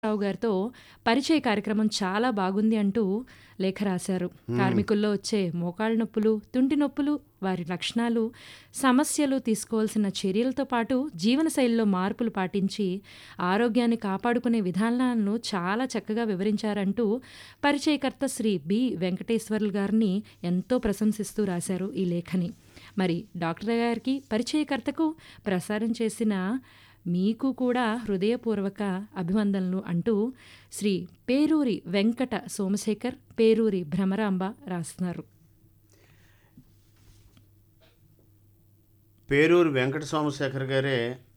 రావు గారితో పరిచయ కార్యక్రమం చాలా బాగుంది అంటూ లేఖ రాశారు కార్మికుల్లో వచ్చే మోకాళ్ళ నొప్పులు తుంటి నొప్పులు వారి లక్షణాలు సమస్యలు తీసుకోవాల్సిన చర్యలతో పాటు జీవనశైలిలో మార్పులు పాటించి ఆరోగ్యాన్ని కాపాడుకునే విధానాలను చాలా చక్కగా వివరించారంటూ పరిచయకర్త శ్రీ బి వెంకటేశ్వర్లు గారిని ఎంతో ప్రశంసిస్తూ రాశారు ఈ లేఖని మరి డాక్టర్ గారికి పరిచయకర్తకు ప్రసారం చేసిన మీకు కూడా హృదయపూర్వక అభివందనలు అంటూ శ్రీ పేరూరి వెంకట సోమశేఖర్ పేరూరి భ్రమరాంబ రాస్తున్నారు పేరూరు వెంకట సోమశేఖర్ గారే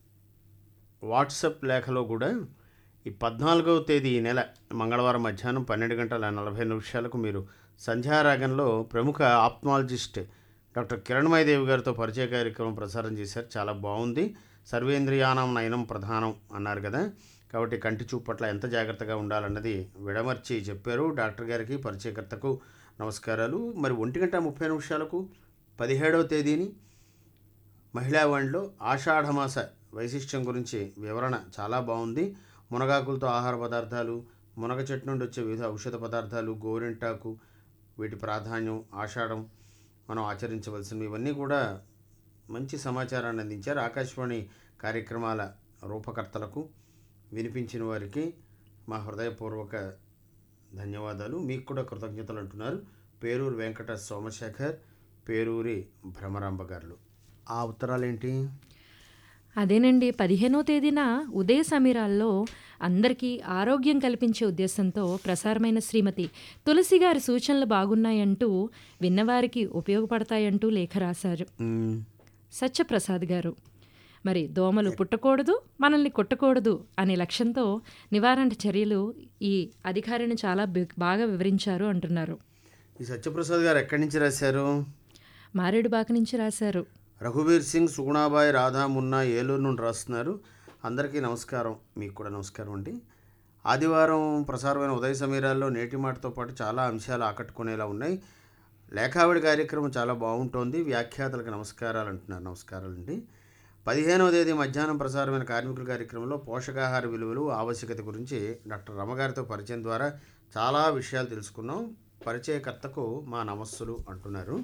వాట్సప్ లేఖలో కూడా ఈ పద్నాలుగవ తేదీ ఈ నెల మంగళవారం మధ్యాహ్నం పన్నెండు గంటల నలభై నిమిషాలకు మీరు సంధ్యారాగంలో ప్రముఖ ఆప్థమాలజిస్ట్ డాక్టర్ కిరణ్మయదేవి గారితో పరిచయ కార్యక్రమం ప్రసారం చేశారు చాలా బాగుంది సర్వేంద్రియానం నయనం ప్రధానం అన్నారు కదా కాబట్టి కంటి చూపు పట్ల ఎంత జాగ్రత్తగా ఉండాలన్నది విడమర్చి చెప్పారు డాక్టర్ గారికి పరిచయకర్తకు నమస్కారాలు మరి ఒంటి గంట ముప్పై నిమిషాలకు పదిహేడవ తేదీని మహిళా వాణిలో ఆషాఢమాస వైశిష్ట్యం గురించి వివరణ చాలా బాగుంది మునగాకులతో ఆహార పదార్థాలు మునగ చెట్టు నుండి వచ్చే వివిధ ఔషధ పదార్థాలు గోరింటాకు వీటి ప్రాధాన్యం ఆషాఢం మనం ఆచరించవలసినవి ఇవన్నీ కూడా మంచి సమాచారాన్ని అందించారు ఆకాశవాణి కార్యక్రమాల రూపకర్తలకు వినిపించిన వారికి మా హృదయపూర్వక ధన్యవాదాలు మీకు కూడా కృతజ్ఞతలు అంటున్నారు పేరూరు వెంకట సోమశేఖర్ పేరూరి భ్రమరాంబ గారు ఆ ఉత్తరాలేంటి అదేనండి పదిహేనో తేదీన ఉదయ సమీరాల్లో అందరికీ ఆరోగ్యం కల్పించే ఉద్దేశంతో ప్రసారమైన శ్రీమతి తులసి గారి సూచనలు బాగున్నాయంటూ విన్నవారికి ఉపయోగపడతాయంటూ లేఖ రాశారు మ్మ్. సత్యప్రసాద్ గారు మరి దోమలు పుట్టకూడదు మనల్ని కొట్టకూడదు అనే లక్ష్యంతో నివారణ చర్యలు ఈ అధికారిని చాలా బి- బాగా వివరించారు అంటున్నారు ఈ సత్యప్రసాద్ గారు ఎక్కడి నుంచి రాశారు మారేడుబాక నుంచి రాశారు రఘువీర్ సింగ్ సుగుణాబాయ్ రాధా మున్నా ఏలూరు నుండి రాస్తున్నారు అందరికీ నమస్కారం మీకు కూడా నమస్కారం అండి ఆదివారం ప్రసారమైన ఉదయ సమీరాల్లో నేటి మాటతో పాటు చాలా అంశాలు ఆకట్టుకునేలా ఉన్నాయి లేఖావిడి కార్యక్రమం చాలా బాగుంటోంది వ్యాఖ్యాతలకు నమస్కారాలు అంటున్నారు నమస్కారాలు అండి పదిహేనవ తేదీ మధ్యాహ్నం ప్రసారమైన కార్మికుల కార్యక్రమంలో పోషకాహార విలువలు ఆవశ్యకత గురించి డాక్టర్ రమగారితో పరిచయం ద్వారా చాలా విషయాలు తెలుసుకున్నాం పరిచయకర్తకు మా నమస్సులు అంటున్నారు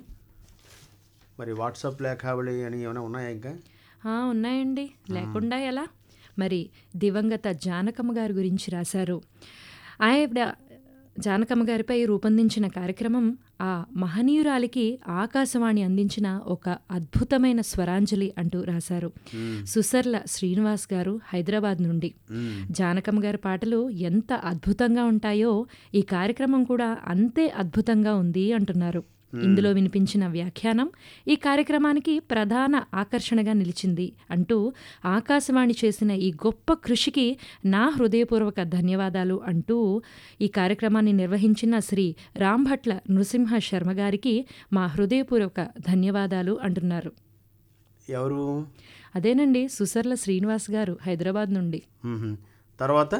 మరి వాట్సాప్ లేఖావళి అని ఏమైనా ఉన్నాయా ఇంకా ఆ, ఉన్నాయండి లేకుండా ఎలా మరి దివంగత జానకమ్మ గారి గురించి రాశారు ఆవిడ జానకమ్మ గారిపై రూపొందించిన కార్యక్రమం ఆ మహనీయురాలికి ఆకాశవాణి అందించిన ఒక అద్భుతమైన స్వరాంజలి అంటూ రాశారు సుసర్ల శ్రీనివాస్ గారు హైదరాబాద్ నుండి జానకమ్మ గారి పాటలు ఎంత అద్భుతంగా ఉంటాయో ఈ కార్యక్రమం కూడా అంతే అద్భుతంగా ఉంది అంటున్నారు ఇందులో వినిపించిన వ్యాఖ్యానం ఈ కార్యక్రమానికి ప్రధాన ఆకర్షణగా నిలిచింది అంటూ ఆకాశవాణి చేసిన ఈ గొప్ప కృషికి నా హృదయపూర్వక ధన్యవాదాలు అంటూ ఈ కార్యక్రమాన్ని నిర్వహించిన శ్రీ రాంభట్ల నృసింహ శర్మ గారికి మా హృదయపూర్వక ధన్యవాదాలు అంటున్నారు ఎవరు అదేనండి సుసర్ల శ్రీనివాస్ గారు హైదరాబాద్ నుండి మ్మ్. తర్వాత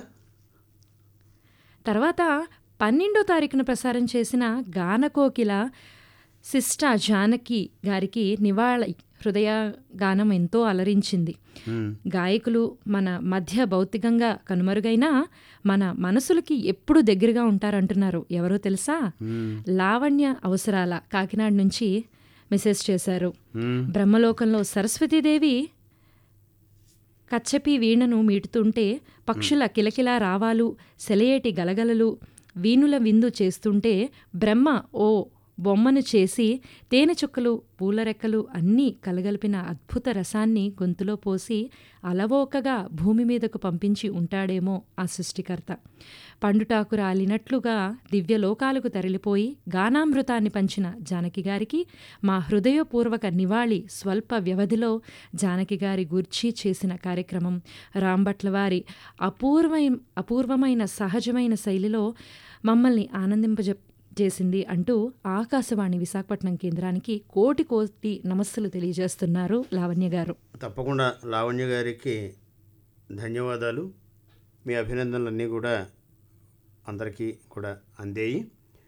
తర్వాత పన్నెండో తారీఖున ప్రసారం చేసిన గానకోకిల సిస్టా జానకి గారికి నివాళి హృదయ గానం ఎంతో అలరించింది మ్మ్. గాయకులు మన మధ్య భౌతికంగా కనుమరుగైనా మన మనసులకి ఎప్పుడు దగ్గరగా ఉంటారంటున్నారు ఎవరో తెలుసా మ్మ్. లావణ్య అవసరాల కాకినాడ నుంచి మెసేజ్ చేశారు మ్మ్. బ్రహ్మలోకంలో సరస్వతీదేవి కచ్చపి వీణను మీటుతుంటే పక్షుల కిలకిలా రావాలు సెలయేటి గలగలలు వీణుల విందు చేస్తుంటే బ్రహ్మ ఓ బొమ్మను చేసి తేనె చుక్కలు పూలరెక్కలు అన్నీ కలగలిపిన అద్భుత రసాన్ని గొంతులో పోసి అలవోకగా భూమి మీదకు పంపించి ఉంటాడేమో ఆ సృష్టికర్త పండుటాకు రాలినట్లుగా దివ్యలోకాలకు తరలిపోయి గానామృతాన్ని పంచిన జానకి గారికి మా హృదయపూర్వక నివాళి స్వల్ప వ్యవధిలో జానకి గారి గూర్చి చేసిన కార్యక్రమం రాంభట్ల వారి అపూర్వమైన అపూర్వమైన సహజమైన శైలిలో మమ్మల్ని ఆనందింపజె చేసింది అంటూ ఆకాశవాణి విశాఖపట్నం కేంద్రానికి కోటి కోటి నమస్సులు తెలియజేస్తున్నారు లావణ్య గారు తప్పకుండా లావణ్య గారికి ధన్యవాదాలు మీ అభినందనలన్నీ కూడా అందరికీ కూడా అందేయి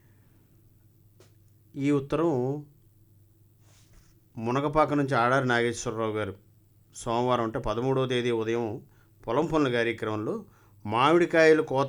ఈ ఉత్తరం మునగపాక నుంచి ఆడారి నాగేశ్వరరావు గారు సోమవారం అంటే పదమూడవ తేదీ ఉదయం పొలం పనుల కార్యక్రమంలో మామిడికాయలు కోత